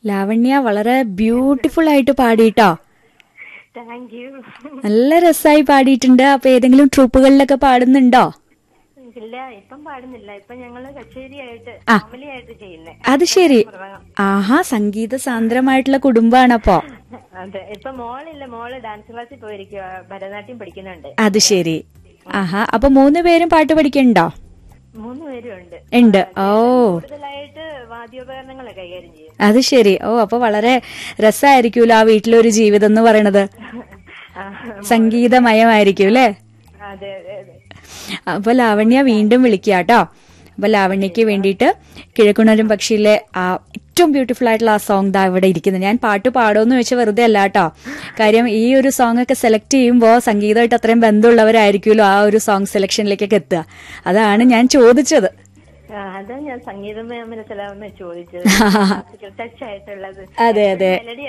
ലാവണ്യ വളരെ ബ്യൂട്ടിഫുൾ ആയിട്ട് പാടിട്ടോ thank you നല്ല രസമായി പാടിയിട്ടുണ്ട് അപ്പൊ ഏതെങ്കിലും ട്രൂപ്പുകളിലൊക്കെ പാടുന്നുണ്ടോ ഇല്ല ഇപ്പം പാടുന്നില്ല ഇപ്പൊ ഞങ്ങള് കച്ചേരിയായിട്ട് ആ. ഫാമിലി ആയിട്ട് ചെയ്യുന്നേ അത് ശരി ആഹാ സംഗീത സാന്ദ്രമായിട്ടുള്ള കുടുംബാണപ്പോ അതെ ഇപ്പൊ മോളില്ല മോള് ഡാൻസ് ക്ലാസ്സിൽ പോയിരിക്കുക ഭരതനാട്യം പഠിക്കുന്നുണ്ട് അത് ശരി ആഹാ അപ്പൊ മൂന്ന് പേരും പാട്ട് പഠിക്കണ്ടോ മൂന്ന് പേരും ഉണ്ട് ഉണ്ട് ഓ കൂടുതലായിട്ട് വാദ്യോപകരണങ്ങളെ കൈകാര്യം ചെയ്യും അത് ശരി ഓ അപ്പൊ വളരെ രസമായിരിക്കുമല്ലോ ആ വീട്ടിലൊരു ജീവിതം എന്ന് പറയണത് ആ, സംഗീതമയമായിരിക്കും അല്ലേ അതെ അതെ അതെ അപ്പൊ ലാവണ്യ വീണ്ടും വിളിക്കുക കേട്ടോ അപ്പൊ ലാവണ്യക്ക് വേണ്ടിയിട്ട് കിഴക്കുണരും പക്ഷിയിലെ ആ ഏറ്റവും ബ്യൂട്ടിഫുൾ ആയിട്ടുള്ള ആ സോങ് ദാ ഇവിടെ ഇരിക്കുന്നത് ഞാൻ പാട്ട് പാടുമെന്ന് ചോദിച്ചാൽ വെറുതെ അല്ല കേട്ടോ കാര്യം ഈ ഒരു സോങ് ഒക്കെ സെലക്ട് ചെയ്യുമ്പോൾ സംഗീതമായിട്ട് അത്രയും ബന്ധമുള്ളവരായിരിക്കുമല്ലോ ആ ഒരു സോങ് സെലക്ഷനിലേക്കൊക്കെ എത്തുക അതാണ് ഞാൻ ചോദിച്ചത് ആ, അതാ ഞാൻ സംഗീതമയ മനസ്സിലാവുന്ന ചോദിച്ചത് ടച്ച് ആയിട്ടുള്ളത് അതെ അതെ മെലഡി